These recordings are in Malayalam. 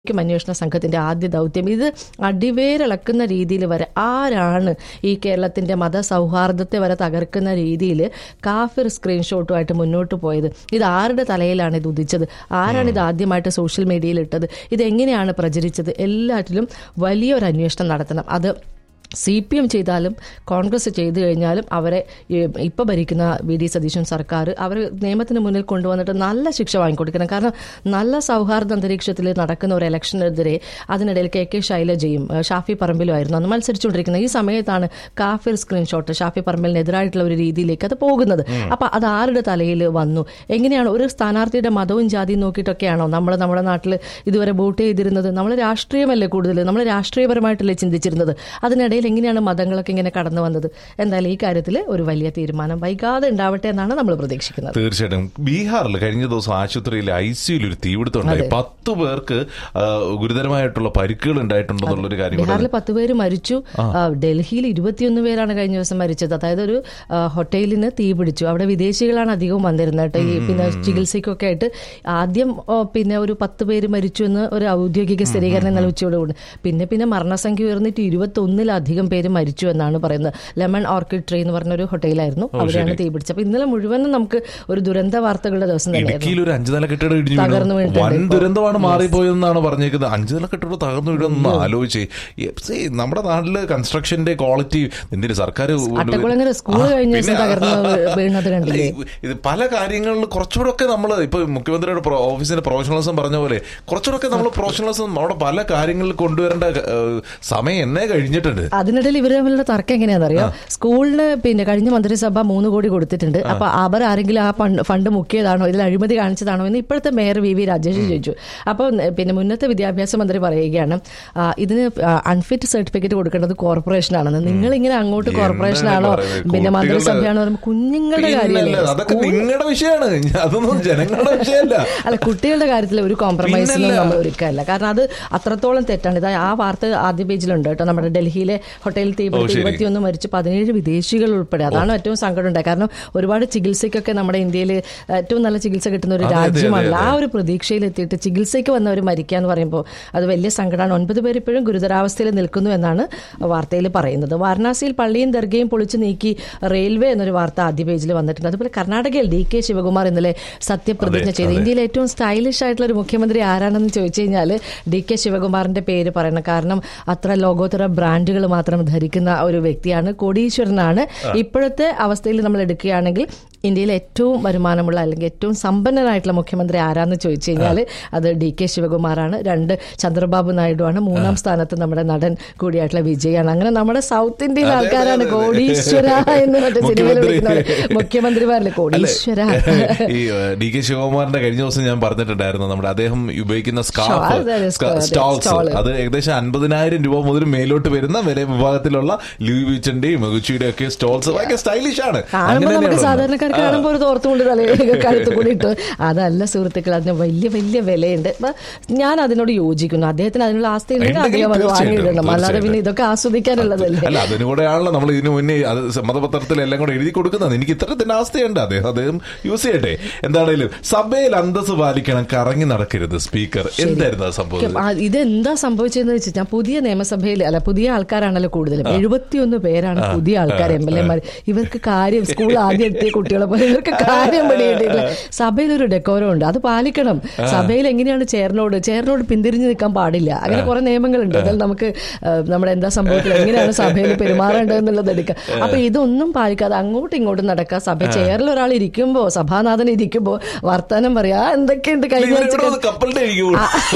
ക്കും അന്വേഷണ സംഘത്തിന്റെ ആദ്യ ദൗത്യം ഇത് അടിവേരിളക്കുന്ന രീതിയിൽ വരെ ആരാണ് ഈ കേരളത്തിന്റെ മതസൗഹാർദ്ദത്തെ വരെ തകർക്കുന്ന രീതിയിൽ കാഫിർ സ്ക്രീൻഷോട്ടുമായിട്ട് മുന്നോട്ട് പോയത് ഇത് ആരുടെ തലയിലാണ് ഇത് ഉദിച്ചത് ആരാണ് ഇത് ആദ്യമായിട്ട് സോഷ്യൽ മീഡിയയിൽ ഇട്ടത് ഇത് എങ്ങനെയാണ് പ്രചരിച്ചത് എല്ലാറ്റിലും വലിയൊരു അന്വേഷണം നടത്തണം അത് സി പി എം ചെയ്താലും കോൺഗ്രസ് ചെയ്തു കഴിഞ്ഞാലും അവരെ ഇപ്പോൾ ഭരിക്കുന്ന വി ഡി സതീശൻ സർക്കാർ അവർ നിയമത്തിന് മുന്നിൽ കൊണ്ടുവന്നിട്ട് നല്ല ശിക്ഷ വാങ്ങിക്കൊടുക്കണം കാരണം നല്ല സൗഹാർദ്ദ അന്തരീക്ഷത്തിൽ നടക്കുന്ന ഒരു ഇലക്ഷനെതിരെ അതിനിടയിൽ കെ കെ ശൈലജയും ഏഹ്, ഷാഫി പറമ്പിലും ആയിരുന്നു അന്ന് മത്സരിച്ചുകൊണ്ടിരിക്കുന്നത് ഈ സമയത്താണ് കാഫിർ സ്ക്രീൻഷോട്ട് ഷാഫി പറമ്പിലിനെതിരായിട്ടുള്ള ഒരു രീതിയിലേക്ക് അത് പോകുന്നത് അപ്പൊ അത് ആരുടെ തലയിൽ വന്നു എങ്ങനെയാണ് ഒരു സ്ഥാനാർത്ഥിയുടെ മതവും ജാതിയും നോക്കിയിട്ടൊക്കെയാണോ നമ്മൾ നമ്മുടെ നാട്ടിൽ ഇതുവരെ വോട്ട് ചെയ്തിരുന്നത് നമ്മൾ രാഷ്ട്രീയമല്ലേ കൂടുതൽ നമ്മൾ രാഷ്ട്രീയപരമായിട്ടല്ലേ ചിന്തിച്ചിരുന്നത് അതിനിടയിൽ എങ്ങനെയാണ് മതങ്ങളൊക്കെ ഇങ്ങനെ കടന്നു വന്നത് എന്തായാലും ഈ കാര്യത്തിൽ ഒരു വലിയ തീരുമാനം വൈകാതെ ഉണ്ടാവട്ടെ എന്നാണ് നമ്മൾ പ്രതീക്ഷിക്കുന്നത് തീർച്ചയായിട്ടും ബീഹാറിൽ കഴിഞ്ഞ ദിവസം ആശുപത്രിയിൽ ഐ സിയുയിൽ ഒരു തീപിടുത്തം ഉണ്ടായി പത്ത് പേർക്ക് ആ, ഗുരുതരമായിട്ടുള്ള പരിക്കുകൾ ഉണ്ടായിട്ടുണ്ടെന്നുള്ളൊരു കാര്യം കൂടെ ബീഹാറിൽ പത്ത് പേര് മരിച്ചു ആ, ഡൽഹിയിൽ ഇരുപത്തിയൊന്ന് പേരാണ് കഴിഞ്ഞ ദിവസം മരിച്ചത് അതായത് ഒരു ആ, ഹോട്ടലിന് തീ പിടിച്ചു അവിടെ വിദേശികളാണ് അധികവും വന്നിരുന്നത് കേട്ടോ ഈ പിന്നെ ചികിത്സയ്ക്കൊക്കെ ആയിട്ട് ആദ്യം ഓ, പിന്നെ ഒരു പത്ത് പേര് മരിച്ചു എന്ന് ഒരു ഔദ്യോഗിക സ്ഥിരീകരണം ഇന്നലെ ഉച്ചയോടുകൂടി പിന്നെ പിന്നെ മരണസംഖ്യ ഉയർന്നിട്ട് ഇരുപത്തൊന്നിലധികം പേര് മരിച്ചു എന്നാണ് പറയുന്നത് ലെമൺ ഓർക്കിഡ് ട്രീ എന്ന് പറഞ്ഞ ഒരു ഹോട്ടലായിരുന്നു അവിടെയാണ് തീ പിടിച്ചത് അപ്പൊ ഇന്നലെ മുഴുവനും നമുക്ക് ഒരു ദുരന്ത വാർത്തകളുടെ ദിവസം തന്നെയായിരുന്നു ഇടുക്കിയിൽ ഒരു അഞ്ചു നില കെട്ടിടം ഇടിഞ്ഞു തകർന്നു വീണു വീണിട്ടുണ്ട് വൻ ഇപ്പോ. ദുരന്തമാണ് മാറിപ്പോയതെന്നാണ് പറഞ്ഞേക്കുന്നത് അഞ്ചു നില കെട്ടിടം തകർന്നു വീഴുമെന്ന് ആലോചിച്ച് ഈ- see, നമ്മുടെ നാട്ടില് കൺസ്ട്രക്ഷന്റെ ക്വാളിറ്റി എന്തിന് സർക്കാർ അട്ടക്കുളങ്ങര സ്കൂൾ ആ, കഴിഞ്ഞ ദിവസം പിന്നെ, തകർന്ന് വീണത് കണ്ടില്ലേ ഈ- ഇത് പല കാര്യങ്ങളിൽ കുറച്ചുകൂടെ ഒക്കെ നമ്മൾ ഇപ്പൊ മുഖ്യമന്ത്രിയുടെ പ്രോ- ഓഫീസിന്റെ പ്രൊഫഷണലിസം പറഞ്ഞ പോലെ കുറച്ചുകൂടെ ഒക്കെ നമ്മൾ പ്രൊഫഷണലിസം അവിടെ പല കാര്യങ്ങളിൽ കൊണ്ടുവരേണ്ട ഏഹ്, സമയം എന്നേ കഴിഞ്ഞിട്ടുണ്ട് അതിനിടയിൽ ഇവര് തമ്മിലുള്ള തർക്കം എങ്ങനെയാണെന്നറിയോ സ്കൂളിന് പിന്നെ കഴിഞ്ഞ മന്ത്രിസഭ മൂന്ന് കോടി കൊടുത്തിട്ടുണ്ട് അപ്പൊ അവർ ആരെങ്കിലും ആ ഫണ്ട് ഫണ്ട് മുക്കിയതാണോ ഇതിൽ അഴിമതി കാണിച്ചതാണോ എന്ന് ഇപ്പോഴത്തെ മേയർ വി വി രാജേഷ് ചോദിച്ചു അപ്പോൾ പിന്നെ മുന്നത്തെ വിദ്യാഭ്യാസ മന്ത്രി പറയുകയാണ് ആ, ഇതിന് അൺഫിറ്റ് സർട്ടിഫിക്കറ്റ് കൊടുക്കേണ്ടത് കോർപ്പറേഷനാണെന്ന് നിങ്ങൾ ഇങ്ങനെ അങ്ങോട്ട് എന്താണ് കോർപ്പറേഷനാണോ പറയുന്നത്? പിന്നെ കുട്ടികളുടെ- മന്ത്രിസഭയാണോ പറയുമ്പോൾ കുഞ്ഞുങ്ങളുടെ പിന്നല്ല, കാര്യമല്ലേ അതൊക്കെ നിങ്ങളുടെ വിഷയമാണ് അതൊന്നും ജനങ്ങളുടെ വിഷയമല്ല അല്ല കുട്ടികളുടെ കാര്യത്തിൽ ഒരു കോംപ്രമൈസിനും പിന്നല്ല. നമ്മൾ ഒരുക്കല്ല കാരണം അത് അത്രത്തോളം തെറ്റാണ് ഇതാ ആ വാർത്ത ആദ്യ പേജിലുണ്ട് കേട്ടോ നമ്മുടെ ഡൽഹിയിലെ ഹോട്ടലിൽ തീപിടിച്ച് ശരി. ഇരുപത്തിയൊന്ന് മരിച്ചു പതിനേഴ് വിദേശികൾ ഉൾപ്പെടെ അതാണ് ഏറ്റവും സങ്കടം ഉണ്ടായത് കാരണം ഒരുപാട് ചികിത്സയ്ക്കൊക്കെ നമ്മുടെ ഇന്ത്യയിൽ ഏറ്റവും നല്ല ചികിത്സ കിട്ടുന്ന ഒരു അതെ, അതെ, രാജ്യമാണല്ലോ അതെ, ആ ഒരു പ്രതീക്ഷയിൽ എത്തിയിട്ട് ചികിത്സയ്ക്ക് വന്നവർ മരിക്കുക എന്ന് പറയുമ്പോൾ അത് വലിയ സങ്കടമാണ് ഒൻപത് പേര് ഇപ്പോഴും ഗുരുതരാവസ്ഥയിൽ നിൽക്കുന്നു എന്നാണ് വാർത്തയിൽ പറയുന്നത് വാരണാസിയിൽ പള്ളിയും ദർഗയും പൊളിച്ചു നീക്കി റെയിൽവേ എന്നൊരു വാർത്ത ആദ്യ പേജിൽ വന്നിട്ടുണ്ട് അതുപോലെ കർണാടകയിൽ ഡി കെ ശിവകുമാർ ഇന്നലെ സത്യപ്രതിജ്ഞ അതെ, ചെയ്തു അതെ. ഇന്ത്യയിലെ ഏറ്റവും സ്റ്റൈലിഷ് ആയിട്ടുള്ള ഒരു മുഖ്യമന്ത്രി ആരാണെന്ന് ചോദിച്ചു കഴിഞ്ഞാൽ ഡി കെ ശിവകുമാറിന്റെ പേര് പറയണം കാരണം അത്ര ലോകോത്തര ബ്രാൻഡുകൾ മാത്രം ധരിക്കുന്ന ഒരു വ്യക്തിയാണ് കോടീശ്വരനാണ് ഇപ്പോഴത്തെ അവസ്ഥയിൽ നമ്മൾ എടുക്കുകയാണെങ്കിൽ ഇന്ത്യയിലെ ഏറ്റവും വരുമാനമുള്ള അല്ലെങ്കിൽ ഏറ്റവും സമ്പന്നനായിട്ടുള്ള മുഖ്യമന്ത്രി ആരാന്ന് ചോദിച്ചു കഴിഞ്ഞാൽ അത് ഡി കെ ശിവകുമാറാണ് രണ്ട് ചന്ദ്രബാബു നായിഡു ആണ് മൂന്നാം സ്ഥാനത്ത് നമ്മുടെ നടൻ കൂടിയായിട്ടുള്ള വിജയാണ് അങ്ങനെ നമ്മുടെ സൗത്ത് ഇന്ത്യൻ അതെ, അതെ, ആൾക്കാരാണ് അതെ, അതെ. കോടീശ്വര എന്ന് മറ്റേ സിനിമയിൽ മുഖ്യമന്ത്രി. വിളിക്കുന്നത് മുഖ്യമന്ത്രിമാരിലെ കോടീശ്വര ഈ ഏഹ്, ഡി കെ ശിവകുമാറിന്റെ കഴിഞ്ഞ ദിവസം ഞാൻ പറഞ്ഞിട്ടുണ്ടായിരുന്നു നമ്മുടെ അദ്ദേഹം ഉപയോഗിക്കുന്ന സ്കാർഫ് Shawl, അതെ, സ്ക- അതെ, സ്റ്റോൾസ് stall. അത് ഏകദേശം അൻപതിനായിരം രൂപ മുതൽ മേലോട്ട് വരുന്ന വില വിഭാഗത്തിലുള്ള ലൂയി വിച്ചന്റെയും ഗുച്ചിയുടെ ഒക്കെ സ്റ്റോൾസ് ഭയങ്കര സ്റ്റൈലിഷ് ആണ് കാണുമ്പോൾ നമുക്ക് തന്നെയാണ് സാധാരണക്കാർക്ക് കാണുമ്പോൾ ഒരു തോർത്തുകൊണ്ട് തലയിൽ കഴുത്ത് കൂടി ഇട്ട് അതല്ല സുഹൃത്തുക്കൾ അതിന് വലിയ വലിയ വിലയുണ്ട് അപ്പൊ ഞാൻ അതിനോട് യോജിക്കുന്നു അദ്ദേഹത്തിന് അതിനുള്ള ആസ്തി ഉണ്ടെങ്കിൽ ഉണ്ടെങ്കിൽ അദ്ദേഹം അത് തീർച്ചയായിട്ടും, വാങ്ങിയിടണം അല്ലാതെ പിന്നെ തീർച്ചയായിട്ടും. ഇതൊക്കെ ആസ്വദിക്കാനുള്ളതല്ലേ അല്ല അതിന് കൂടെയാണല്ലോ നമ്മൾ ഇതിനു മുന്നേ അത് സമ്മതപത്രത്തിൽ എല്ലാം കൂടെ എഴുതി കൊടുക്കുന്നത് എനിക്ക് ഇത്തരത്തിന്റെ അവസ്ഥയുണ്ട് അദ്ദേഹം അദ്ദേഹം യൂസ് ചെയ്യട്ടെ എന്താണേലും സഭയിൽ അന്തസ് പാലിക്കണം കറങ്ങി നടക്കരുത് സ്പീക്കർ എന്തായിരുന്നു അത് സംഭവം ആ, ഇതെന്താ സംഭവിച്ചതെന്ന് വെച്ചാൽ പുതിയ നിയമസഭയിൽ അല്ല പുതിയ ആൾക്കാരാണല്ലോ കൂടുതലും എഴുപത്തിയൊന്ന് പേരാണ് പുതിയ ആൾക്കാർ എം എൽ എമാർ ഇവർക്ക് കാര്യം സ്കൂൾ ആദ്യം എത്തിയ കുട്ടികളെ പോലെ ഇവർക്ക് കാര്യം പിടിയിട്ടില്ല സഭയിൽ ഒരു ഡെക്കോരം ഉണ്ട് അത് പാലിക്കണം സഭയിൽ എങ്ങനെയാണ് ചെയറിനോട് ചെയറിനോട് പിന്തിരിഞ്ഞ് നിൽക്കാൻ പാടില്ല അങ്ങനെ കുറെ നിയമങ്ങളുണ്ട് അതിൽ നമുക്ക് ആ, നമ്മുടെ എന്താ സംഭവത്തിൽ എങ്ങനെയാണ് സഭയിൽ പെരുമാറേണ്ടത് എന്നുള്ളത് എടുക്കുക അപ്പൊ ഇതൊന്നും പാലിക്കാതെ അങ്ങോട്ടും ഇങ്ങോട്ടും നടക്കുക സഭ ചെയറിൽ ഒരാൾ ഇരിക്കുമ്പോ സഭാനാഥൻ ഇരിക്കുമ്പോ വർത്താനം പറയാ "ആ, എന്തൊക്കെയുണ്ട് കഴിഞ്ഞ ആഴ്ച കപ്പലിന്റെ കഴിയുള്ളൂ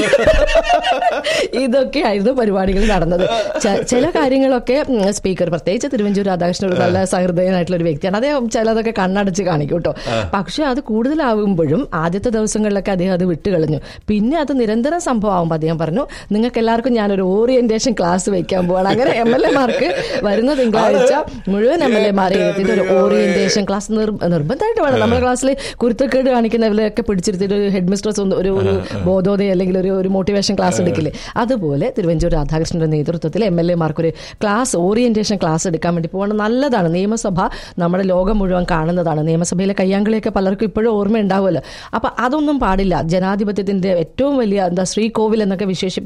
ഇതൊക്കെയായിരുന്നു പരിപാടികൾ നടന്നത് ച- ചില കാര്യങ്ങളൊക്കെ ഉം, സ്പീക്കർ പ്രത്യേകിച്ച് തിരുവഞ്ചൂർ രാധാകൃഷ്ണൻ ഒരു നല്ല സഹൃദയനായിട്ടുള്ള ഒരു വ്യക്തിയാണ് അദ്ദേഹം ചിലതൊക്കെ കണ്ണടച്ച് കാണിക്കും കേട്ടോ പക്ഷെ അത് കൂടുതലാവുമ്പോഴും ആദ്യത്തെ ദിവസങ്ങളിലൊക്കെ അദ്ദേഹം അത് വിട്ടുകളഞ്ഞു പിന്നെ അത് നിരന്തരം സംഭവമാകുമ്പോൾ അദ്ദേഹം പറഞ്ഞു നിങ്ങൾക്ക് എല്ലാവർക്കും ഞാനൊരു ഓറിയന്റേഷൻ ക്ലാസ് വെക്കാൻ പോവാണ് അങ്ങനെ എം എൽ എമാർക്ക് വരുന്ന തിങ്കളാഴ്ച മുഴുവൻ എം എൽ എമാരെ ഇരുത്തിയിട്ട് ഒരു ഓറിയന്റേഷൻ ക്ലാസ് നിർബന്ധമായിട്ട് വേണം നമ്മുടെ ക്ലാസ്സിൽ കുരുത്തക്കേട് കാണിക്കുന്നവരെയൊക്കെ പിടിച്ചിരുത്തിയിട്ട് ഒരു ഹെഡ് മിസ്ട്രസ് ഒന്ന് ഒരു ഒരു ബോധോദയം അല്ലെങ്കിൽ ഒരു ഒരു മോട്ടിവേഷൻ ക്ലാസ് എടുക്കില്ലേ അതുപോലെ തിരുവഞ്ചൂർ രാധാകൃഷ്ണന്റെ നേതൃത്വത്തിൽ എം എൽ എമാർക്ക് ഒരു ക്ലാസ് ഓറിയന്റേഷൻ ക്ലാസ് എടുക്കാൻ വേണ്ടി പോകണം നല്ലതാണ് നിയമസഭ നമ്മുടെ ലോകം മുഴുവൻ കാണുന്നതാണ് നിയമസഭയിലെ കയ്യാങ്കളിയൊക്കെ പലർക്കും ഇപ്പോഴും ഓർമ്മയുണ്ടാവുമല്ലോ അപ്പൊ അതൊന്നും പാടില്ല ജനാധിപത്യത്തിന്റെ ഏറ്റവും വലിയ എന്താ ശ്രീകോവിൽ എന്നൊക്കെ വിശേഷിപ്പിക്കുന്ന